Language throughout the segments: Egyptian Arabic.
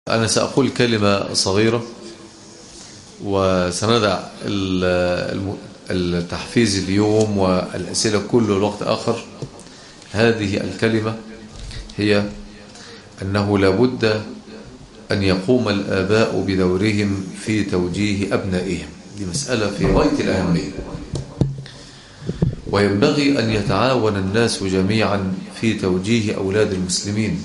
أنا سأقول كلمة صغيرة وسندع التحفيز اليوم والأسئلة كله لوقت آخر هذه الكلمة هي أنه لابد أن يقوم الآباء بدورهم في توجيه أبنائهم دي مسألة في غاية الأهمية وينبغي أن يتعاون الناس جميعا في توجيه أولاد المسلمين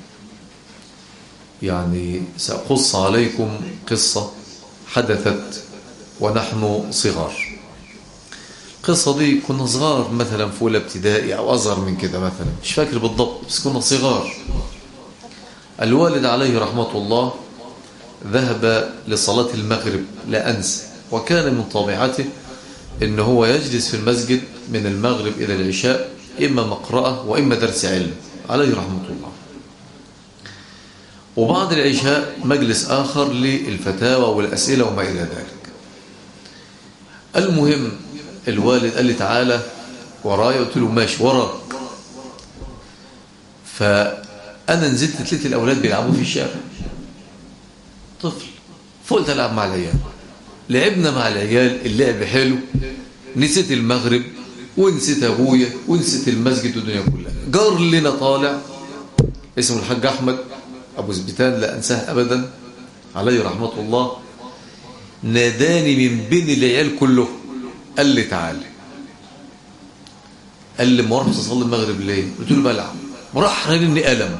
يعني سأقص عليكم قصة حدثت ونحن صغار القصة دي كنا صغار مثلا في أولى ابتدائي أو أصغر من كده مثلا مش فاكر بالضبط بس كنا صغار الوالد عليه رحمة الله ذهب لصلاة المغرب لا أنسى وكان من طبيعته إن هو يجلس في المسجد من المغرب إلى العشاء إما مقرأة وإما درس علم عليه رحمة الله وبعد العشاء مجلس آخر للفتاوى والأسئلة وما إلى ذلك المهم الوالد قال لي تعالى ورايا قلت له ماشي وراك فأنا نزلت تلت الأولاد بيلعبوا في الشارع طفل فقلت ألعب مع العيال لعبنا مع العيال اللعب حلو نسيت المغرب ونسيت أبويا ونسيت المسجد والدنيا كلها جار لنا طالع اسمه الحاج أحمد أبو زبيتان لا أنساه أبدا عليه رحمة الله ناداني من بين العيال كله قال لي تعالى قال لي ما رحت أصلي المغرب ليه قلت له بلعب وراح رنني ألم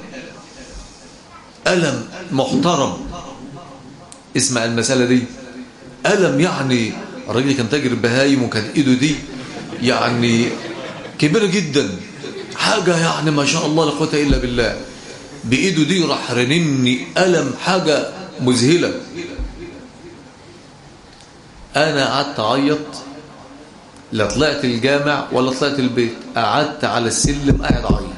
ألم محترم اسمع المسألة دي ألم يعني الراجل كان تاجر بهايم وكان إيده دي يعني كبيرة جدا حاجة يعني ما شاء الله لا قوه إلا بالله بإيده دي راح رنني ألم حاجة مذهلة أنا قعدت أعيط لا طلعت الجامع ولا طلعت البيت قعدت على السلم قاعد أعيط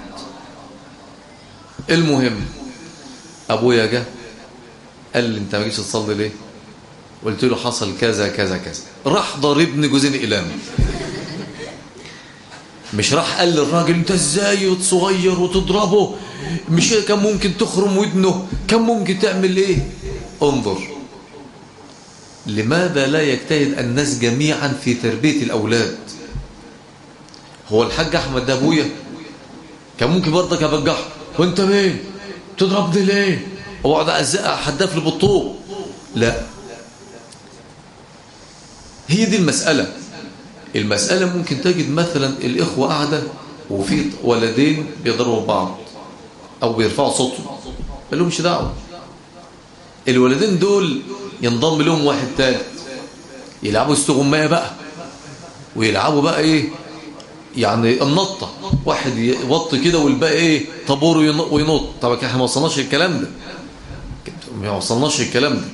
المهم أبويا جه قال لي أنت ما جيتش تصلي ليه قلت له حصل كذا كذا كذا راح ضربني جوزين إقلام مش راح قال للراجل انت ازاي صغير وتضربه مش كان ممكن تخرم ودنه كان ممكن تعمل ايه انظر لماذا لا يجتهد الناس جميعا في تربية الأولاد هو الحاج أحمد ده أبويا كان ممكن برضك أبجح وانت مين تضربني ليه واقعد أزقع حداف لي بالطوب لا هي دي المسألة المسألة ممكن تجد مثلا الإخوة قاعدة وفي ولدين بيضربوا بعض أو بيرفعوا صوتهم ما لهمش دعوة الولدين دول ينضم لهم واحد ثالث يلعبوا استغماية بقى ويلعبوا بقى ايه يعني النطة واحد يوطي كده والباقي ايه طابور وينط طبعا احنا ما وصلناش الكلام ده ما وصلناش الكلام ده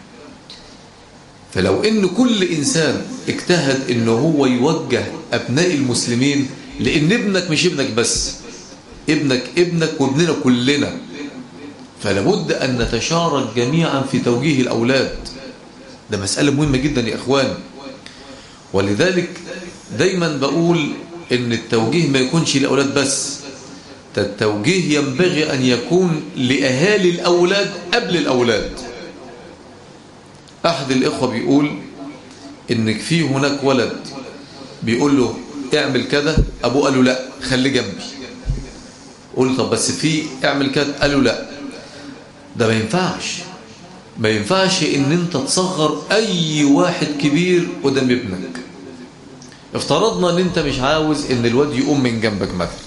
فلو ان كل انسان اجتهد ان هو يوجه ابناء المسلمين لان ابنك مش ابنك بس ابنك ابنك وابننا كلنا فلابد ان نتشارك جميعا في توجيه الاولاد ده مسألة مهمة جدا يا اخوان ولذلك دايما بقول ان التوجيه ما يكونش للاولاد بس التوجيه ينبغي ان يكون لاهالي الاولاد قبل الاولاد أحد الإخوة بيقول إنك في هناك ولد بيقول له اعمل كذا أبوه قال له لا خلي جنبي قول طب بس في اعمل كذا قال له لا ده ما ينفعش ما ينفعش ان انت تصغر اي واحد كبير قدام ابنك افترضنا ان انت مش عاوز ان الواد يقوم من جنبك مثلا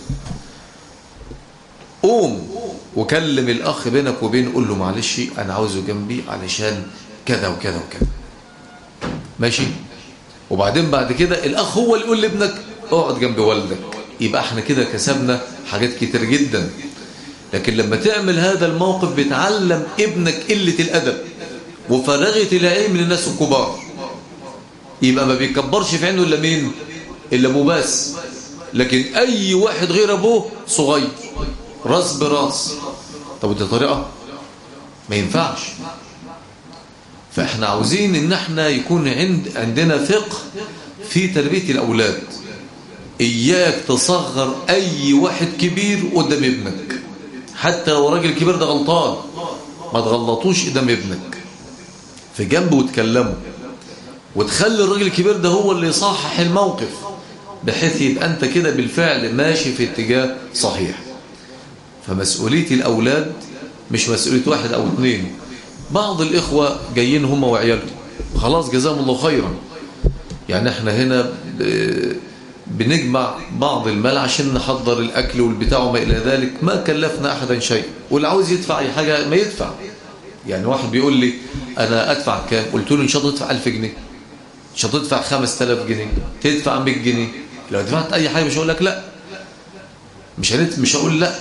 قوم وكلم الاخ بينك وبين قول له معلش انا عاوزه جنبي علشان كذا وكذا وكذا ماشي وبعدين بعد كده الأخ هو اللي يقول لابنك اقعد جنب والدك يبقى احنا كده كسبنا حاجات كتير جدا لكن لما تعمل هذا الموقف بتعلم ابنك قلة الأدب وفرغة العلم للناس الكبار يبقى ما بيكبرش في عينه إلا مين إلا أبوه بس لكن أي واحد غير أبوه صغير راس براس طب ودي طريقة ما ينفعش فاحنا عاوزين ان احنا يكون عند عندنا فقه في تربية الاولاد اياك تصغر اي واحد كبير قدام ابنك حتى لو راجل كبير ده غلطان ما تغلطوش قدام ابنك في جنبه وتكلمه وتخلي الراجل الكبير ده هو اللي يصحح الموقف بحيث يبقى انت كده بالفعل ماشي في اتجاه صحيح فمسؤولية الأولاد مش مسؤولية واحد أو اثنين بعض الإخوة جايين هم وعيالهم خلاص جزاهم الله خيرا يعني احنا هنا بنجمع بعض المال عشان نحضر الأكل والبتاع وما إلى ذلك ما كلفنا أحدا شيء واللي عاوز يدفع أي حاجة ما يدفع يعني واحد بيقول لي أنا أدفع كام قلت له إن شاء الله تدفع 1000 جنيه مش هتدفع 5000 جنيه تدفع 100 جنيه لو دفعت أي حاجة مش هقول لك لا مش هنت مش هقول لا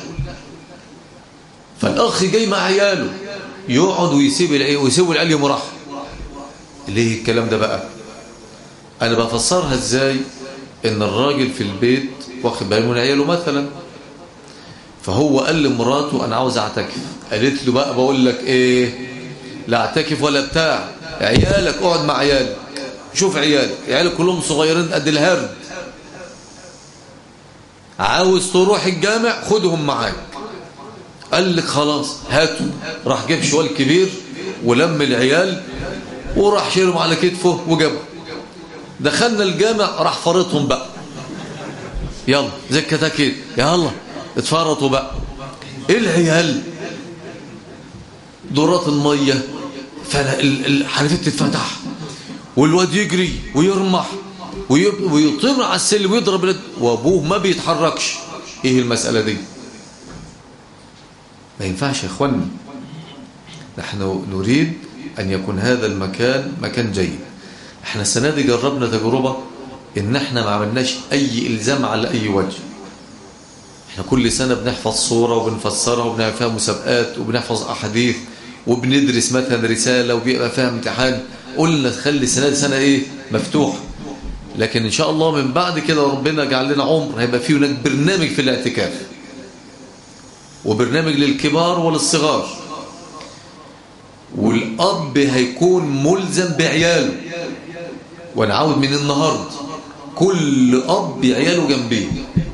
فالأخ جاي مع عياله يقعد ويسيب العيال ويسيب العيال يوم راح ليه الكلام ده بقى أنا بفسرها إزاي إن الراجل في البيت واخد باله من عياله مثلا فهو قال لمراته أنا عاوز أعتكف قالت له بقى بقول لك إيه لا أعتكف ولا بتاع عيالك اقعد مع عيالك شوف عيالك عيالك كلهم صغيرين قد الهرد عاوز تروح الجامع خدهم معاك قال لك خلاص هاتوا راح جاب شوال كبير ولم العيال وراح شيلهم على كتفه وجابهم دخلنا الجامع راح فرطهم بقى يلا زي الكتاكيت يلا اتفرطوا بقى ايه العيال دورات الميه فالحنفيه تتفتح والواد يجري ويرمح ويطير على السلم ويضرب وابوه ما بيتحركش ايه المساله دي ما ينفعش يا اخوانا نحن نريد أن يكون هذا المكان مكان جيد احنا السنة دي جربنا تجربة ان احنا ما عملناش اي الزام على اي وجه احنا كل سنة بنحفظ صورة وبنفسرها وبنعمل فيها مسابقات وبنحفظ احاديث وبندرس مثلا رسالة وبيبقى فيها امتحان قلنا تخلي السنة دي سنة ايه مفتوحة لكن ان شاء الله من بعد كده ربنا جعل لنا عمر هيبقى فيه هناك برنامج في الاعتكاف وبرنامج للكبار وللصغار والأب هيكون ملزم بعياله وانا عاود من النهاردة كل أب عياله جنبيه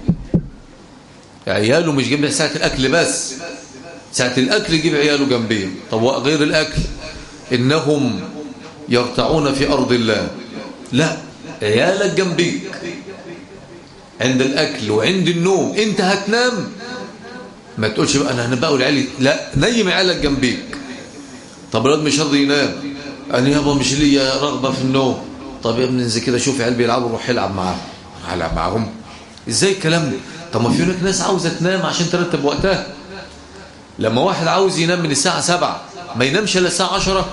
عياله مش جنبه ساعة الأكل بس ساعة الأكل يجيب عياله جنبيه طب غير الأكل إنهم يرتعون في أرض الله لا عيالك جنبيك عند الأكل وعند النوم انت هتنام ما تقولش بقى انا هنبقى العيال لا نيم عيالك جنبيك طب الواد مش راضي ينام انا يابا مش ليا رغبه في النوم طب يا ابني انزل كده شوف عيال بيلعبوا روح العب معاهم هلعب معاهم ازاي الكلام ده طب ما في هناك ناس عاوزه تنام عشان ترتب وقتها لما واحد عاوز ينام من الساعه 7 ما ينامش الا الساعه 10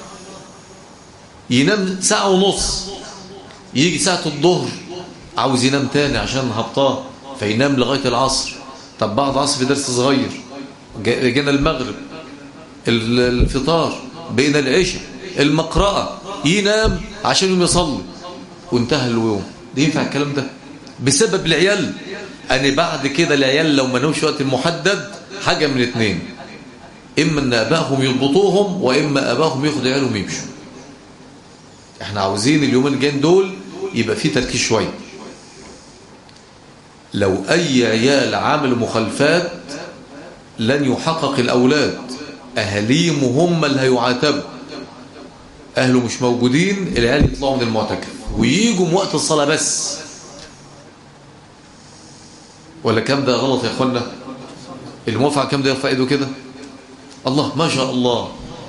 ينام ساعه ونص يجي ساعه الظهر عاوز ينام تاني عشان هبطاه فينام لغايه العصر طب بعد عصر في درس صغير جينا المغرب الفطار بين العشاء المقرأة ينام عشان يوم يصلي وانتهى اليوم ده ينفع الكلام ده بسبب العيال أن بعد كده العيال لو ما نومش وقت المحدد حاجة من اتنين إما أن أباهم يضبطوهم وإما أباهم ياخدوا عيالهم يمشوا احنا عاوزين اليومين الجايين دول يبقى فيه تركيز شويه لو أي عيال عملوا مخالفات لن يحقق الأولاد أهليهم هم اللي هيعاتبوا أهله مش موجودين العيال يطلعوا من المعتكف وييجوا وقت الصلاة بس ولا كم ده غلط يا أخوانا الموافع كم ده يرفع ايده كده الله ما شاء الله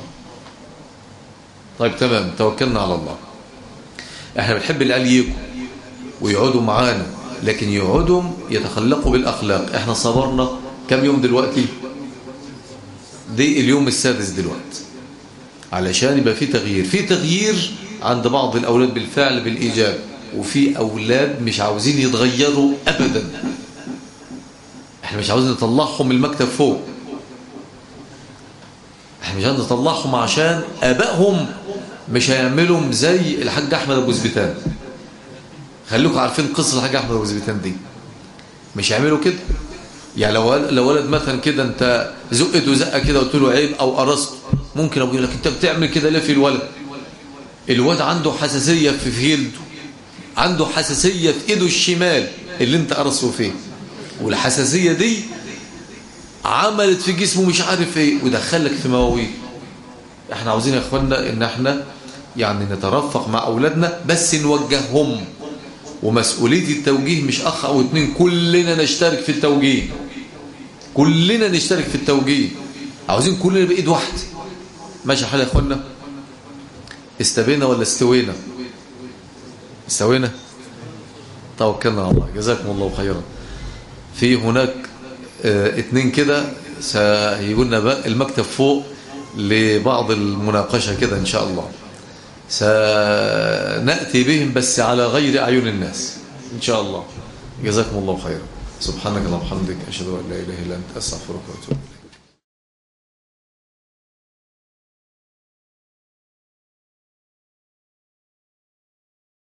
طيب تمام توكلنا على الله احنا بنحب العيال يجوا ويقعدوا معانا لكن يقعدوا يتخلقوا بالأخلاق احنا صبرنا كم يوم دلوقتي دي اليوم السادس دلوقتي علشان يبقى في تغيير في تغيير عند بعض الأولاد بالفعل بالإيجاب وفي أولاد مش عاوزين يتغيروا أبدا احنا مش عاوزين نطلعهم المكتب فوق احنا مش عاوزين نطلعهم عشان أبائهم مش هيعملوا زي الحاج أحمد أبو زبيتان خليكم عارفين قصة الحاج أحمد أبو زبيتان دي مش هيعملوا كده يعني لو لو ولد مثلا كده انت زقته زقه كده قلت له عيب او قرصته ممكن اقول لك انت بتعمل كده ليه في الولد الولد عنده حساسيه في جلده عنده حساسيه في ايده الشمال اللي انت قرصه فيه والحساسيه دي عملت في جسمه مش عارف ايه ودخلك في مواويل احنا عاوزين يا اخوانا ان احنا يعني نترفق مع اولادنا بس نوجههم ومسؤوليه التوجيه مش اخ او اتنين كلنا نشترك في التوجيه كلنا نشترك في التوجيه عاوزين كلنا بايد واحده ماشي حال يا اخوانا استبينا ولا استوينا استوينا توكلنا على الله جزاكم الله خيرا في هناك اه اتنين كده سيقول لنا المكتب فوق لبعض المناقشة كده إن شاء الله سنأتي بهم بس على غير أعين الناس إن شاء الله جزاكم الله خيرا سبحانك اللهم وبحمدك أشهد أن لا إله إلا أنت أستغفرك وأتوب